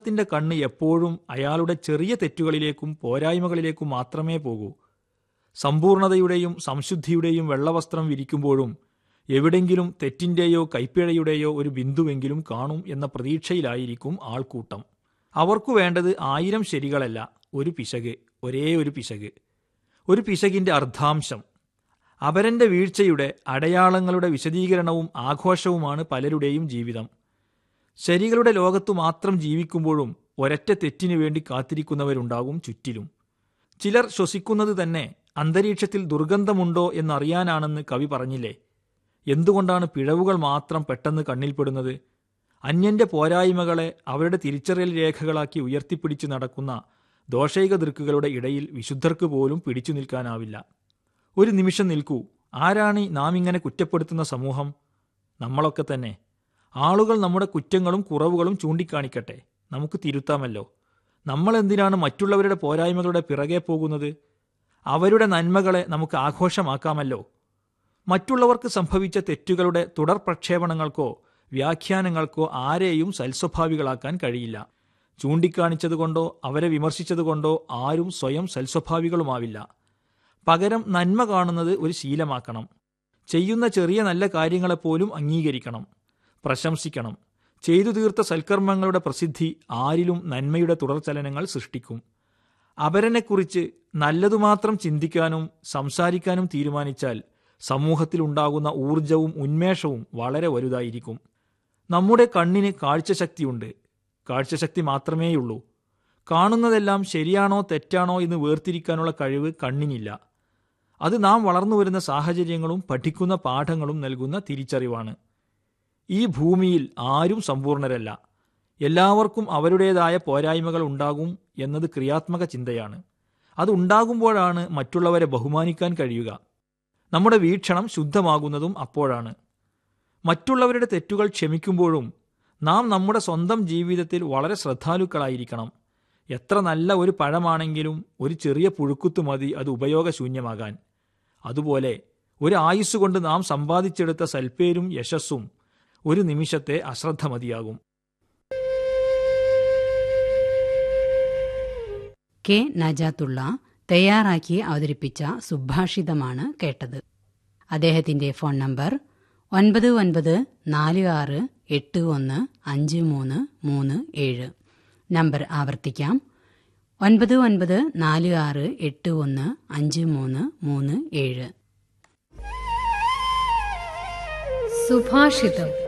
ത്തിന്റെ കണ്ണ് എപ്പോഴും അയാളുടെ ചെറിയ തെറ്റുകളിലേക്കും പോരായ്മകളിലേക്കും മാത്രമേ പോകൂ സമ്പൂർണതയുടെയും സംശുദ്ധിയുടെയും വെള്ളവസ്ത്രം വിരിക്കുമ്പോഴും എവിടെങ്കിലും തെറ്റിന്റെയോ കൈപ്പിഴയുടെയോ ഒരു ബിന്ദുവെങ്കിലും കാണും എന്ന പ്രതീക്ഷയിലായിരിക്കും ആൾക്കൂട്ടം അവർക്കു വേണ്ടത് ആയിരം ശരികളല്ല ഒരു പിശക് ഒരേ ഒരു പിശക് ഒരു പിശകിന്റെ അർദ്ധാംശം അപരന്റെ വീഴ്ചയുടെ അടയാളങ്ങളുടെ വിശദീകരണവും ആഘോഷവുമാണ് പലരുടെയും ജീവിതം ശരികളുടെ ലോകത്തു മാത്രം ജീവിക്കുമ്പോഴും ഒരൊറ്റ തെറ്റിനു വേണ്ടി കാത്തിരിക്കുന്നവരുണ്ടാകും ചുറ്റിലും ചിലർ ശ്വസിക്കുന്നത് തന്നെ അന്തരീക്ഷത്തിൽ ദുർഗന്ധമുണ്ടോ എന്നറിയാനാണെന്ന് കവി പറഞ്ഞില്ലേ എന്തുകൊണ്ടാണ് പിഴവുകൾ മാത്രം പെട്ടെന്ന് കണ്ണിൽപ്പെടുന്നത് അന്യന്റെ പോരായ്മകളെ അവരുടെ തിരിച്ചറിയൽ രേഖകളാക്കി ഉയർത്തിപ്പിടിച്ചു നടക്കുന്ന ദോഷൈക ദൃക്കുകളുടെ ഇടയിൽ വിശുദ്ധർക്ക് പോലും പിടിച്ചു നിൽക്കാനാവില്ല ഒരു നിമിഷം നിൽക്കൂ ആരാണ് നാം ഇങ്ങനെ കുറ്റപ്പെടുത്തുന്ന സമൂഹം നമ്മളൊക്കെ തന്നെ ആളുകൾ നമ്മുടെ കുറ്റങ്ങളും കുറവുകളും ചൂണ്ടിക്കാണിക്കട്ടെ നമുക്ക് തിരുത്താമല്ലോ നമ്മൾ എന്തിനാണ് മറ്റുള്ളവരുടെ പോരായ്മകളുടെ പിറകെ പോകുന്നത് അവരുടെ നന്മകളെ നമുക്ക് ആഘോഷമാക്കാമല്ലോ മറ്റുള്ളവർക്ക് സംഭവിച്ച തെറ്റുകളുടെ തുടർ പ്രക്ഷേപണങ്ങൾക്കോ വ്യാഖ്യാനങ്ങൾക്കോ ആരെയും സൽസ്വഭാവികളാക്കാൻ കഴിയില്ല ചൂണ്ടിക്കാണിച്ചതുകൊണ്ടോ അവരെ വിമർശിച്ചതുകൊണ്ടോ ആരും സ്വയം സൽസ്വഭാവികളുമാവില്ല പകരം നന്മ കാണുന്നത് ഒരു ശീലമാക്കണം ചെയ്യുന്ന ചെറിയ നല്ല കാര്യങ്ങളെപ്പോലും അംഗീകരിക്കണം പ്രശംസിക്കണം ചെയ്തു തീർത്ത സൽക്കർമ്മങ്ങളുടെ പ്രസിദ്ധി ആരിലും നന്മയുടെ തുടർചലനങ്ങൾ സൃഷ്ടിക്കും അപരനെക്കുറിച്ച് നല്ലതുമാത്രം ചിന്തിക്കാനും സംസാരിക്കാനും തീരുമാനിച്ചാൽ സമൂഹത്തിലുണ്ടാകുന്ന ഊർജവും ഉന്മേഷവും വളരെ വലുതായിരിക്കും നമ്മുടെ കണ്ണിന് കാഴ്ചശക്തിയുണ്ട് കാഴ്ചശക്തി മാത്രമേയുള്ളൂ കാണുന്നതെല്ലാം ശരിയാണോ തെറ്റാണോ എന്ന് വേർതിരിക്കാനുള്ള കഴിവ് കണ്ണിനില്ല അത് നാം വളർന്നു വരുന്ന സാഹചര്യങ്ങളും പഠിക്കുന്ന പാഠങ്ങളും നൽകുന്ന തിരിച്ചറിവാണ് ഈ ഭൂമിയിൽ ആരും സമ്പൂർണരല്ല എല്ലാവർക്കും അവരുടേതായ പോരായ്മകൾ ഉണ്ടാകും എന്നത് ക്രിയാത്മക ചിന്തയാണ് അത് ഉണ്ടാകുമ്പോഴാണ് മറ്റുള്ളവരെ ബഹുമാനിക്കാൻ കഴിയുക നമ്മുടെ വീക്ഷണം ശുദ്ധമാകുന്നതും അപ്പോഴാണ് മറ്റുള്ളവരുടെ തെറ്റുകൾ ക്ഷമിക്കുമ്പോഴും നാം നമ്മുടെ സ്വന്തം ജീവിതത്തിൽ വളരെ ശ്രദ്ധാലുക്കളായിരിക്കണം എത്ര നല്ല ഒരു പഴമാണെങ്കിലും ഒരു ചെറിയ പുഴുക്കുത്തു മതി അത് ഉപയോഗശൂന്യമാകാൻ അതുപോലെ ഒരു ആയുസ്സുകൊണ്ട് നാം സമ്പാദിച്ചെടുത്ത സൽപ്പേരും യശസ്സും ഒരു നിമിഷത്തെ അശ്രദ്ധ മതിയാകും കെ നജാത്തുള്ള തയ്യാറാക്കി അവതരിപ്പിച്ച സുഭാഷിതമാണ് കേട്ടത് അദ്ദേഹത്തിന്റെ ഫോൺ നമ്പർ ഒൻപത് ഒൻപത് നാല് ആറ് എട്ട് ഒന്ന് അഞ്ച് മൂന്ന് മൂന്ന് ഏഴ് നമ്പർ ആവർത്തിക്കാം ഒൻപത് ഒൻപത് നാല് ആറ് എട്ട് ഒന്ന് അഞ്ച് മൂന്ന് മൂന്ന് ഏഴ് സുഭാഷിതം